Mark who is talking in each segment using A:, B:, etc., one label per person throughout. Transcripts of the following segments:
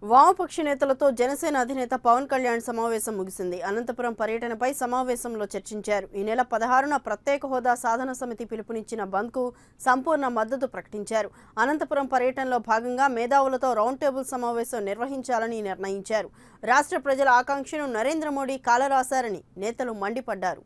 A: వామపక్ష నేతలతో జనసేన అధినేత పవన్ కళ్యాణ్ సమావేశం ముగిసింది అనంతపురం పర్యటనపై సమావేశంలో చర్చించారు ఈ నెల పదహారున ప్రత్యేక హోదా సాధన సమితి పిలుపునిచ్చిన బంద్కు సంపూర్ణ మద్దతు ప్రకటించారు అనంతపురం పర్యటనలో భాగంగా మేధావులతో రౌండ్ టేబుల్ సమావేశం నిర్వహించాలని నిర్ణయించారు రాష్ట్ర ప్రజల ఆకాంక్షను నరేంద్ర మోడీ కాలరాశారని నేతలు మండిపడ్డారు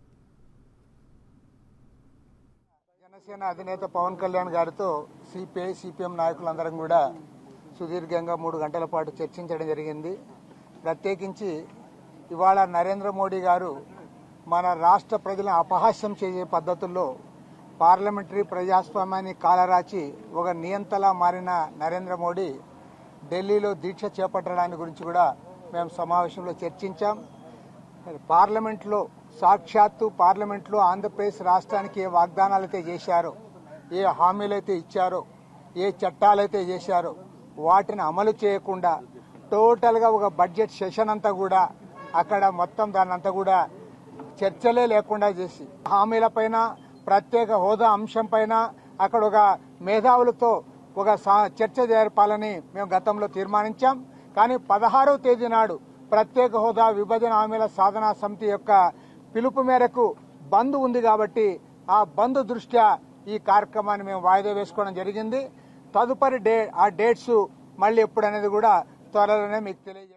B: జనసేన అధినేత పవన్ కళ్యాణ్ గారితో సిపిఐ సిపిఎం నాయకులందరం కూడా సుదీర్ఘంగా మూడు గంటల పాటు చర్చించడం జరిగింది ప్రత్యేకించి ఇవాళ నరేంద్ర మోడీ గారు మన రాష్ట్ర ప్రజలను అపహాస్యం చేసే పద్ధతుల్లో పార్లమెంటరీ ప్రజాస్వామ్యాన్ని కాలరాచి ఒక నియంతలా మారిన నరేంద్ర మోడీ ఢిల్లీలో దీక్ష చేపట్టడాన్ని గురించి కూడా మేము సమావేశంలో చర్చించాం పార్లమెంట్లో సాక్షాత్తు పార్లమెంట్లో ఆంధ్రప్రదేశ్ రాష్ట్రానికి ఏ వాగ్దానాలైతే చేశారో ఏ హామీలైతే ఇచ్చారో ఏ చట్టాలైతే చేశారో వాటిని అమలు చేయకుండా టోటల్గా ఒక బడ్జెట్ సెషన్ అంతా కూడా అక్కడ మొత్తం దాన్ని అంతా కూడా చర్చలే లేకుండా చేసి హామీలపైన ప్రత్యేక హోదా అంశం పైన అక్కడ ఒక మేధావులతో ఒక సా- చర్చ జరపాలని మేము గతంలో తీర్మానించాం కానీ పదహారవ తేదీ నాడు ప్రత్యేక హోదా విభజన హామీల సాధనా సమితి యొక్క పిలుపు మేరకు బంద్ ఉంది కాబట్టి ఆ బంద్ దృష్ట్యా ఈ కార్యక్రమాన్ని మేము వాయిదా వేసుకోవడం జరిగింది తదుపరి డే ఆ డేట్స్ మళ్ళీ ఎప్పుడు అనేది కూడా త్వరలోనే మీకు తెలియజేస్తాం